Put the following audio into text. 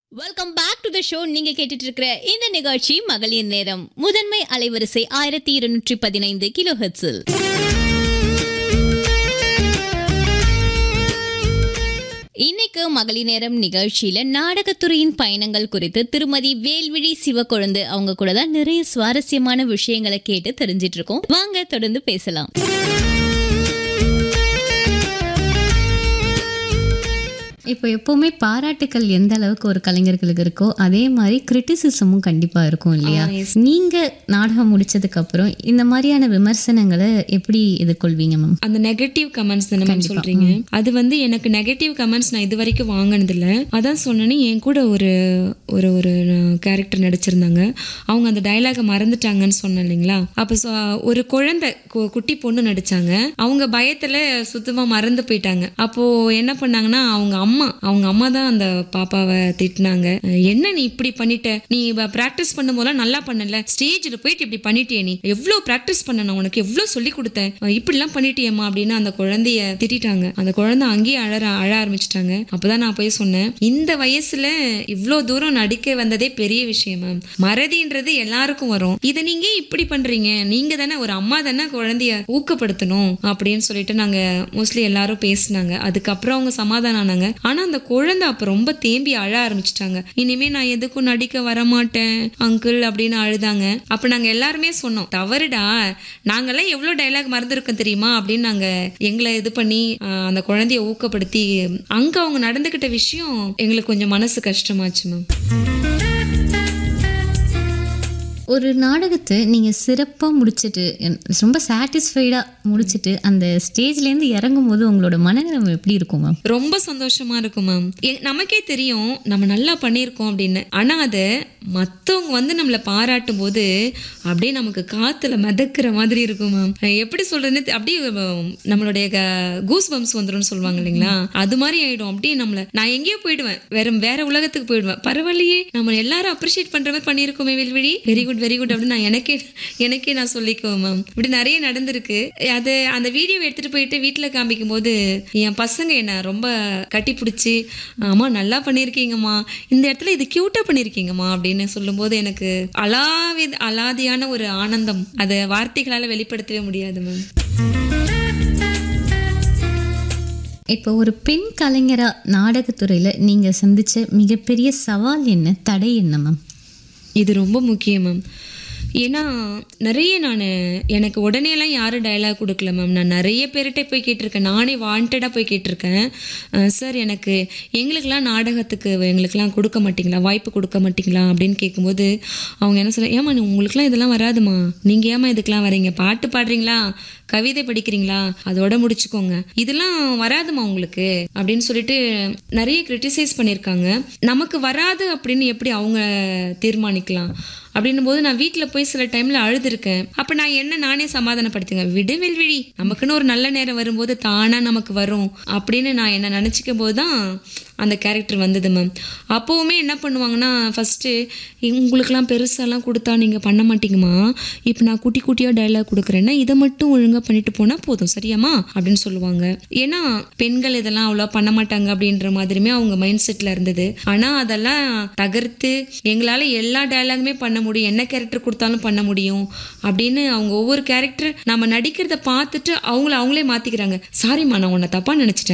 welcome back to the show நீங்க கேட்டுட்டு இருக்கிற இந்த நிகழ்ச்சி மகளிர் நேரம் முதன்மை அலைவரிசை ஆயிரத்தி இருநூற்றி பதினைந்து கிலோ ஹெட்ஸில் இன்னைக்கு மகளிர் நேரம் நிகழ்ச்சியில நாடகத்துறையின் பயணங்கள் குறித்து திருமதி வேல்விழி சிவக்கொழுந்து அவங்க கூட தான் நிறைய சுவாரஸ்யமான விஷயங்களை கேட்டு தெரிஞ்சிட்டு இருக்கோம் வாங்க தொடர்ந்து பேசலாம் இப்போ எப்பவுமே பாராட்டுக்கள் எந்த அளவுக்கு ஒரு கலைஞர்களுக்கு இருக்கோ அதே மாதிரி கிரிட்டிசிசமும் கண்டிப்பா இருக்கும் இல்லையா நீங்க நாடகம் முடிச்சதுக்கு அப்புறம் இந்த மாதிரியான விமர்சனங்களை எப்படி எதிர்கொள்வீங்க மேம் அந்த நெகட்டிவ் கமெண்ட்ஸ் தானே மேம் சொல்றீங்க அது வந்து எனக்கு நெகட்டிவ் கமெண்ட்ஸ் நான் இது வரைக்கும் வாங்கினது இல்ல அதான் சொன்னேனே என் கூட ஒரு ஒரு ஒரு கேரக்டர் நடிச்சிருந்தாங்க அவங்க அந்த டயலாக மறந்துட்டாங்கன்னு சொன்னேன் இல்லைங்களா அப்போ சொ- ஒரு குழந்தை கு- குட்டி பொண்ணு நடிச்சாங்க அவங்க பயத்துல சுத்தமா மறந்து போயிட்டாங்க அப்போ என்ன பண்ணாங்கன்னா அவங்க அம்மா அவங்க அம்மா தான் அந்த பாப்பாவை திட்டினாங்க என்ன நீ இப்படி பண்ணிட்ட நீ பிராக்டிஸ் பண்ணும்போதெல்லாம் நல்லா பண்ணல ஸ்டேஜில் போயிட்டு இப்படி பண்ணிட்டியே நீ எவ்வளோ ப்ராக்டிஸ் பண்ண நான் உனக்கு எவ்வளோ சொல்லி கொடுத்தேன் அஹ் இப்படிலாம் பண்ணிட்டியேம்மா அப்படின்னு அந்த குழந்தைய திட்டிட்டாங்க அந்த குழந்தை அங்கேயே அழ அழ ஆரம்பிச்சிட்டாங்க அப்பதான் நான் போய் சொன்னேன் இந்த வயசுல இவ்வளோ தூரம் நடிக்க வந்ததே பெரிய விஷயம் மேம் மறதின்றது எல்லாருக்கும் வரும் இதை நீங்க ஏன் இப்படி பண்றீங்க நீங்க தானே ஒரு அம்மா தானே குழந்தைய ஊக்கப்படுத்தணும் அப்படின்னு சொல்லிட்டு நாங்க மோஸ்ட்லி எல்லாரும் பேசினாங்க அதுக்கப்புறம் அவங்க சமாதானம் ஆனாங்க ஆனா அந்த குழந்தை அப்ப ரொம்ப தேம்பி அழ ஆரம்பிச்சிட்டாங்க இனிமே நான் எதுக்கும் நடிக்க வரமாட்டேன் அங்கிள் அப்படின்னு அழுதாங்க அப்ப நாங்க எல்லாருமே சொன்னோம் தவறுடா நாங்கெல்லாம் எவ்வளவு டைலாக் மறந்துருக்கோம் தெரியுமா அப்படின்னு நாங்க எங்களை இது பண்ணி ஆஹ், அந்த குழந்தைய ஊக்கப்படுத்தி அங்க அவங்க நடந்துகிட்ட விஷயம் எங்களுக்கு கொஞ்சம் மனசு கஷ்டமாச்சு மேம் ஒரு நாடகத்தை நீங்க சிறப்பா முடிச்சிட்டு என்- ரொம்ப சாட்டிஸ்ஃபைடா முடிச்சிட்டு அந்த ஸ்டேஜ்ல இருந்து இறங்கும் போது உங்களோட மனநிலைமை எப்படி இருக்கும் மேம் ரொம்ப சந்தோஷமா இருக்கும் மேம் நமக்கே தெரியும் நம்ம நல்லா பண்ணியிருக்கோம் அப்படின்னு ஆனா அதை மற்றவங்க வந்து நம்மளை பாராட்டும் போது அப்படியே நமக்கு காத்துல மிதக்கிற மாதிரி இருக்கும் மேம் எப்படி சொல்றதுன்னு தெ- அப்படியே உம், நம்மளுடைய கூஸ் பம்ப்ஸ் வந்துரும்னு சொல்லுவாங்க இல்லைங்களா அது மாதிரி ஆயிடும் அப்படியே நம்மள நான் எங்கேயோ போயிடுவேன் வேற வேற உலகத்துக்கு போயிடுவேன் பரவாயில்லையே நம்ம எல்லாரும் அப்ரிஷியேட் பண்ற மாதிரி பண்ணியிருக்கோமே வெல்வெளி வெரி குட் வெரி குட் அப்படின்னு நான் எனக்கே எனக்கே நான் சொல்லிக்குவேன் மேம் இப்படி நிறைய நடந்திருக்கு அது அந்த வீடியோ எடுத்துட்டு போயிட்டு வீட்டில் காமிக்கும் போது என் பசங்க என்ன ரொம்ப கட்டி பிடிச்சி அம்மா நல்லா பண்ணியிருக்கீங்கம்மா இந்த இடத்துல இது க்யூட்டாக பண்ணியிருக்கீங்கம்மா அப்படின்னு சொல்லும்போது எனக்கு அலாவி அலாதியான ஒரு ஆனந்தம் அதை வார்த்தைகளால் வெளிப்படுத்தவே முடியாது மேம் இப்போ ஒரு பெண் கலைஞரா நாடகத்துறையில நீங்க சந்திச்ச மிகப்பெரிய சவால் என்ன தடை என்ன மேம் இது ரொம்ப முக்கியம் மேம் ஏன்னா நிறைய நான் எனக்கு உடனேலாம் யாரும் டயலாக் கொடுக்கல மேம் நான் நிறைய பேர்கிட்ட போய் கேட்டிருக்கேன் நானே வாண்டடாக போய் கேட்டிருக்கேன் அஹ் சார் எனக்கு எங்களுக்கெல்லாம் நாடகத்துக்கு எங்களுக்கெல்லாம் கொடுக்க மாட்டீங்களா வாய்ப்பு கொடுக்க மாட்டீங்களா அப்படின்னு கேட்கும்போது அவங்க என்ன சொல்ல ஏமா உங்களுக்குலாம் இதெல்லாம் வராதுமா நீங்கள் ஏமா இதுக்கெல்லாம் வரீங்க பாட்டு பாடுறீங்களா கவிதை படிக்கிறீங்களா அதோட முடிச்சுக்கோங்க இதெல்லாம் வராதுமா உங்களுக்கு அப்படின்னு சொல்லிட்டு நிறைய கிரிட்டிசைஸ் பண்ணியிருக்காங்க நமக்கு வராது அப்படின்னு எப்படி அவங்க தீர்மானிக்கலாம் அப்படின்னும் போது நான் வீட்டில் போய் சில டைமில் அழுதுருக்கேன் அப்போ நான் என்ன நானே சமாதானப்படுத்துங்க விடு வெல்விழி நமக்குன்னு ஒரு நல்ல நேரம் வரும்போது தானாக நமக்கு வரும் அப்படின்னு நான் என்ன நினச்சிக்கும் போது தான் அந்த கேரக்டர் வந்தது மேம் அப்போவுமே என்ன பண்ணுவாங்கன்னா ஃபஸ்ட்டு உங்களுக்கெல்லாம் பெருசாலாம் கொடுத்தா நீங்கள் பண்ண மாட்டீங்கம்மா இப்போ நான் குட்டி குட்டியாக டைலாக் கொடுக்குறேன்னா இதை மட்டும் ஒழுங்காக பண்ணிட்டு போனால் போதும் சரியாம்மா அப்படின்னு சொல்லுவாங்க ஏன்னா பெண்கள் இதெல்லாம் அவ்வளோ பண்ண மாட்டாங்க அப்படின்ற மாதிரியுமே அவங்க மைண்ட் செட்டில் இருந்தது ஆனால் அதெல்லாம் தகர்த்து எங்களால் எல்லா டைலாகுமே பண்ண முடியும் என்ன கேரக்டர் கொடுத்தாலும் பண்ண முடியும் அப்படின்னு அவங்க ஒவ்வொரு கேரக்டர் நம்ம நடிக்கிறத பார்த்துட்டு அவங்கள அவங்களே மாற்றிக்கிறாங்க சாரிம்மா நான் உன்னை தப்பாக நினச்சிட்டேன்